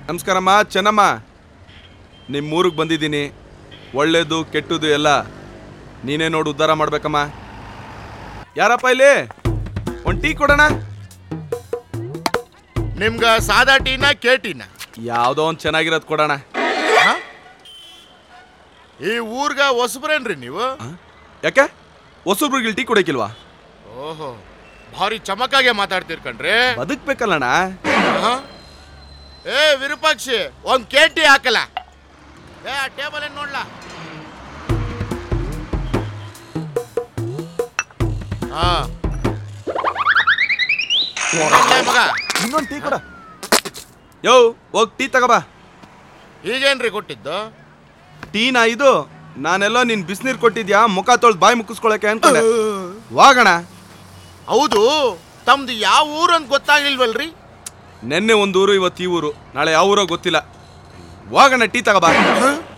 ನಮಸ್ಕಾರಮ್ಮ ಚೆನ್ನಮ್ಮ ನಿಮ್ಮ ಊರಿಗೆ ಬಂದಿದ್ದೀನಿ ಒಳ್ಳೇದು ಕೆಟ್ಟದು ಎಲ್ಲ ನೀನೇ ನೋಡು ಉದ್ಧಾರ ಮಾಡ್ಬೇಕಮ್ಮ ಯಾರಪ್ಪ ಇಲ್ಲಿ ಒಂದು ಟೀ ಕೊಡೋಣ ನಿಮ್ಗ ಸಾದಾ ಟೀನ ಕೇಟಿನ ಯಾವುದೋ ಒಂದು ಚೆನ್ನಾಗಿರೋದು ಕೊಡೋಣ ಈ ಊರ್ಗ ಹೊಸಬ್ರೇನ್ರಿ ನೀವು ಆ? ಯಾಕೆ ಹೊಸಬ್ರಿಗೆ ಟೀ ಕೊಡೋಕಿಲ್ವಾ ಓಹೋ ಭಾರಿ ಚಮಕಾಗೆ ಮಾತಾಡ್ತೀರ್ ಕಣ್ರಿ ಬದುಕ್ಬೇಕಲ್ಲಣ್ಣ ಆಹಾ. ಏ ವಿರೂಪಾಕ್ಷಿ ಒಂದ್ ಕೇಟಿ ಹಾಕಲ್ಲ ಏ ಆ ಟೇಬಲ್ ಏನ್ ನೋಡ್ಲಾ ಹಾ ಏನ್ಲೇ ಮಗ ಇನ್ನೊಂದು ಟೀ ಕೊಡ ಯೋ ಹೋಗಿ ಟೀ ತಗೋಬಾ ಈಗೇನ್ರಿ ಕೊಟ್ಟಿದ್ದು ಟೀನಾ ಇದು ನಾನೆಲ್ಲೋ ನೀನ್ ಬಿಸಿನೀರು ಕೊಟ್ಟಿದ್ಯಾ ಮುಖ ತೊಳ್ದು ಬಾಯಿ ಮುಕ್ಕಿಸ್ಕೊಳಕ್ಕೆ ಅನ್ಕೊಂಡೆ ವಾಗಣ ಹೌದು ತಮ್ದು ಯಾವ ಊರು ಅಂತ ಗೊತ್ತಾಗ್ಲಿಲ್ವಲ್ರಿ ನೆನ್ನೆ ಒಂದು ಊರು ಇವತ್ತು ಈ ಊರು ನಾಳೆ ಯಾವ ಊರೋ ಗೊತ್ತಿಲ್ಲ ವಾಗಣ ಟೀ ತಗೋಬಾ